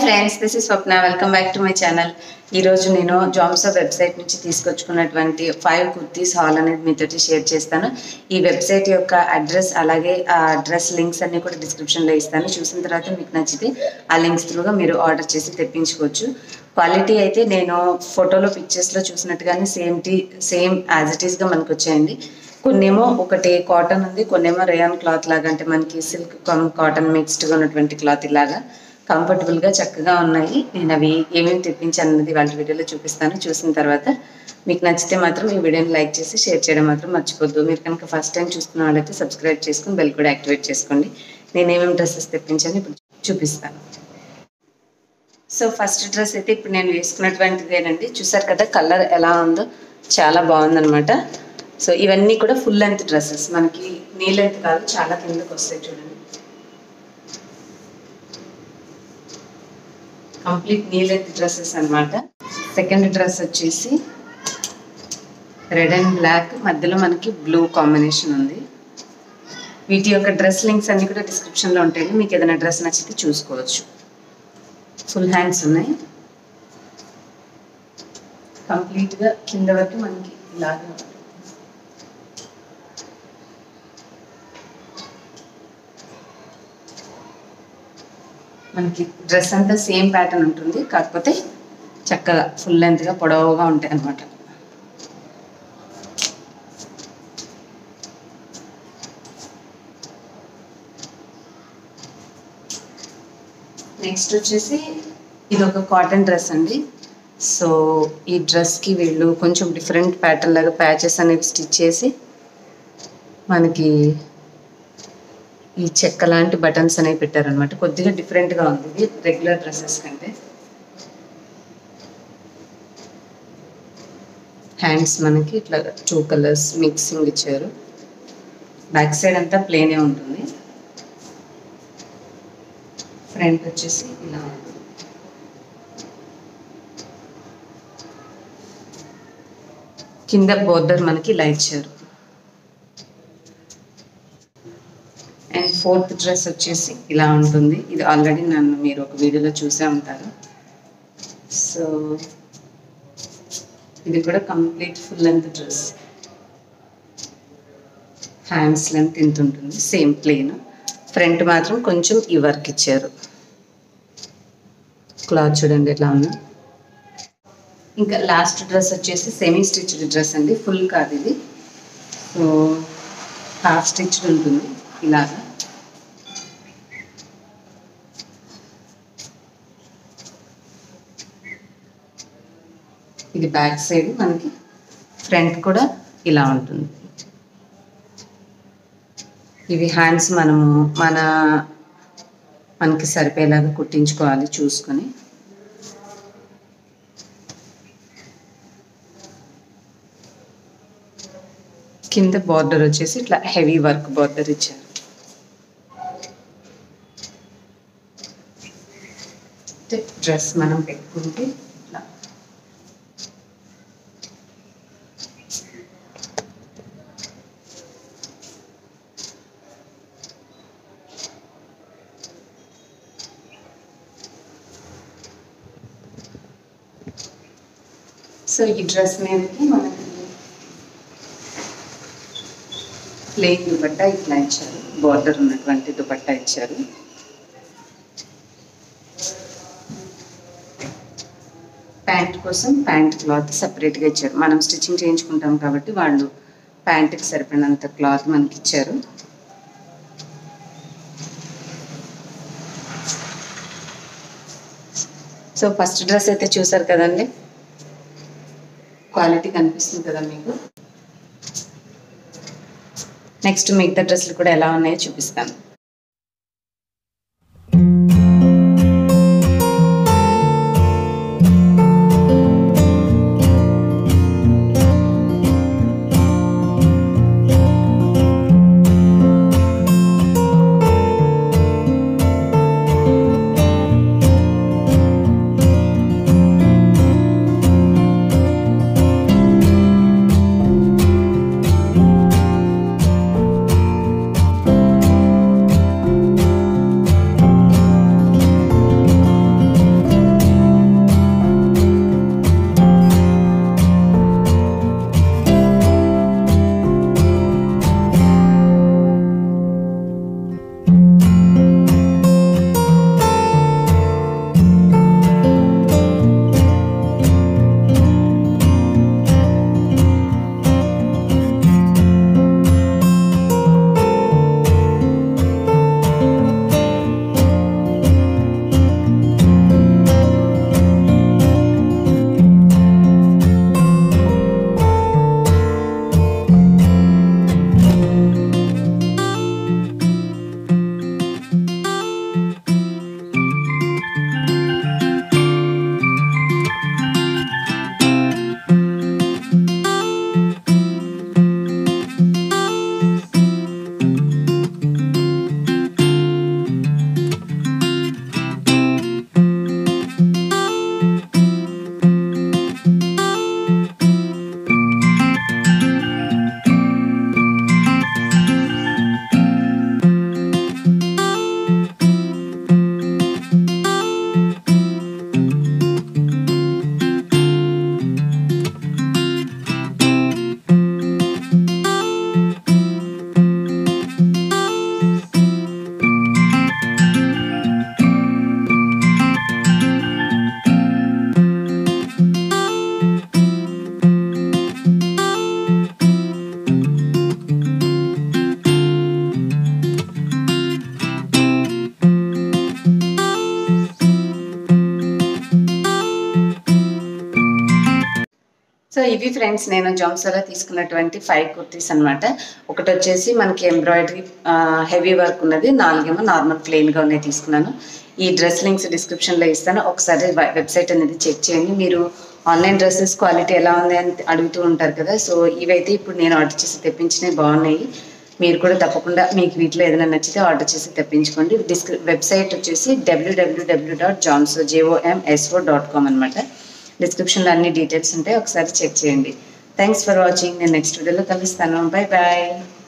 friends this is Swapna welcome back to my channel ఈరోజు నేను జామ్సో website నుంచి తీసుకొచ్చుకున్నటువంటి ఫైవ్ కుర్తీస్ హాల్ అనేది మీతోటి షేర్ చేస్తాను ఈ వెబ్సైట్ యొక్క అడ్రస్ అలాగే ఆ అడ్రస్ లింక్స్ అన్ని కూడా డిస్క్రిప్షన్లో ఇస్తాను చూసిన తర్వాత మీకు నచ్చితే ఆ లింక్స్ త్రూగా మీరు ఆర్డర్ చేసి తెప్పించుకోవచ్చు క్వాలిటీ అయితే నేను ఫోటోలో పిక్చర్స్లో చూసినట్టుగానే సేమ్ టీ సేమ్ యాజ్ ఇట్ ఈస్గా మనకు వచ్చాయండి కొన్నేమో ఒకటి కాటన్ ఉంది కొన్నేమో రేయాన్ క్లాత్ లాగా అంటే మనకి సిల్క్ కాటన్ మిక్స్డ్గా ఉన్నటువంటి క్లాత్ ఇలాగా కంఫర్టబుల్గా చక్కగా ఉన్నాయి నేను అవి ఏమేమి తెప్పించాను అన్నది వాళ్ళ వీడియోలో చూపిస్తాను చూసిన తర్వాత మీకు నచ్చితే మాత్రం ఈ వీడియోని లైక్ చేసి షేర్ చేయడం మాత్రం మర్చిపోద్దు మీరు కనుక ఫస్ట్ టైం చూస్తున్న వాళ్ళైతే సబ్స్క్రైబ్ చేసుకుని బెల్ కూడా యాక్టివేట్ చేసుకోండి నేను ఏమేమి డ్రెస్సెస్ తెప్పించాను ఇప్పుడు చూపిస్తాను సో ఫస్ట్ డ్రెస్ అయితే ఇప్పుడు నేను వేసుకున్నటువంటిదేనండి చూసారు కదా కలర్ ఎలా ఉందో చాలా బాగుందనమాట సో ఇవన్నీ కూడా ఫుల్ లెంత్ డ్రెస్సెస్ మనకి నీ లెంత్ కాదు చాలా కిందకు వస్తాయి చూడండి కంప్లీట్ నీ లెంత్ డ్రెస్సెస్ అనమాట సెకండ్ డ్రెస్ వచ్చేసి రెడ్ అండ్ బ్లాక్ మధ్యలో మనకి బ్లూ కాంబినేషన్ ఉంది వీటి యొక్క డ్రెస్ లింక్స్ అన్ని కూడా డిస్క్రిప్షన్లో ఉంటాయి మీకు ఏదైనా డ్రెస్ నచ్చితే చూసుకోవచ్చు ఫుల్ హ్యాండ్స్ ఉన్నాయి కంప్లీట్గా కింద వరకు మనకి ఇలాగా మనకి డ్రెస్ అంతా సేమ్ ప్యాటర్న్ ఉంటుంది కాకపోతే చక్కగా ఫుల్ లెంత్గా పొడవుగా ఉంటాయి అన్నమాట నెక్స్ట్ వచ్చేసి ఇది ఒక కాటన్ డ్రెస్ అండి సో ఈ డ్రెస్కి వీళ్ళు కొంచెం డిఫరెంట్ ప్యాటర్న్ లాగా ప్యాచెస్ అనేవి స్టిచ్ చేసి మనకి ఈ చెక్క లాంటి బటన్స్ అనేవి పెట్టారనమాట కొద్దిగా డిఫరెంట్గా ఉంది ఇది రెగ్యులర్ డ్రెస్సెస్ కంటే హ్యాండ్స్ మనకి ఇట్లా టూ కలర్స్ మిక్సింగ్ ఇచ్చారు బ్యాక్ సైడ్ అంతా ప్లేనే ఉంటుంది ఫ్రంట్ వచ్చేసి ఇలా ఉంటుంది కింద బోర్డర్ మనకి ఇలా ఇచ్చారు అండ్ ఫోర్త్ డ్రెస్ వచ్చేసి ఇలా ఉంటుంది ఇది ఆల్రెడీ నన్ను మీరు ఒక వీడియోలో చూసే ఉంటారు సో ఇది కూడా complete full length dress hands length ఇంత ఉంటుంది సేమ్ ప్లేన్ ఫ్రంట్ మాత్రం కొంచెం ఈ వర్క్ ఇచ్చారు క్లాత్ చూడండి ఎట్లా ఉందో ఇంకా లాస్ట్ డ్రెస్ వచ్చేసి సెమీ స్టిచ్డ్ డ్రెస్ అండి ఫుల్ కాదు ఇది సో హాఫ్ స్టిచ్డ్ ఉంటుంది ఇలాగా ఇది బ్యాక్ సైడ్ మనకి ఫ్రంట్ కూడా ఇలా ఉంటుంది ఇవి హ్యాండ్స్ మనము మన మనకి సరిపోయేలాగా కుట్టించుకోవాలి చూసుకొని కింద బార్డర్ వచ్చేసి ఇట్లా హెవీ వర్క్ బార్డర్ ఇచ్చారు డ్రెస్ మనం పెట్టుకుంటే ఇట్లా సో ఈ డ్రెస్ మీదకి మనకి ప్లెయిన్ దుపట్టా ఇట్లా ఇచ్చారు బార్డర్ ఉన్నటువంటి దుపట్టా ఇచ్చారు ప్యాంట్ కోసం ప్యాంట్ క్లాత్ సపరేట్గా ఇచ్చారు మనం స్టిచ్చింగ్ చేయించుకుంటాం కాబట్టి వాళ్ళు ప్యాంట్కి సరిపడినంత క్లాత్ మనకి ఇచ్చారు సో ఫస్ట్ డ్రెస్ అయితే చూసారు కదండి క్వాలిటీ కనిపిస్తుంది కదా మీకు నెక్స్ట్ మిగతా డ్రెస్సులు కూడా ఎలా ఉన్నాయో చూపిస్తాను ఇవి ఫ్రెండ్స్ నేను జామ్సోలో తీసుకున్నటువంటి ఫైవ్ కుర్తీస్ అన్నమాట ఒకటి వచ్చేసి మనకి ఎంబ్రాయిడరీ హెవీ వర్క్ ఉన్నది నాలుగేమో నార్మల్ ప్లెయిన్గా ఉన్నాయి తీసుకున్నాను ఈ డ్రెస్ లింక్స్ డిస్క్రిప్షన్లో ఇస్తాను ఒకసారి వెబ్సైట్ అనేది చెక్ చేయండి మీరు ఆన్లైన్ డ్రెస్సెస్ క్వాలిటీ ఎలా ఉంది అని అడుగుతూ ఉంటారు కదా సో ఇవైతే ఇప్పుడు నేను ఆర్డర్ చేసి తెప్పించినవి బాగున్నాయి మీరు కూడా తప్పకుండా మీకు వీటిలో ఏదైనా నచ్చితే ఆర్డర్ చేసి తెప్పించుకోండి డిస్క్రి వెబ్సైట్ వచ్చేసి డబ్ల్యూడబ్ల్యూడబ్ల్యూ డాట్ జామ్సో జేఓఎంఎస్ఓ డాట్ కామ్ అనమాట డిస్క్రిప్షన్లో అన్ని డీటెయిల్స్ ఉంటాయి ఒకసారి చెక్ చేయండి థ్యాంక్స్ ఫర్ వాచింగ్ నేను నెక్స్ట్ వీడియోలో కలుస్తాను బాయ్ బాయ్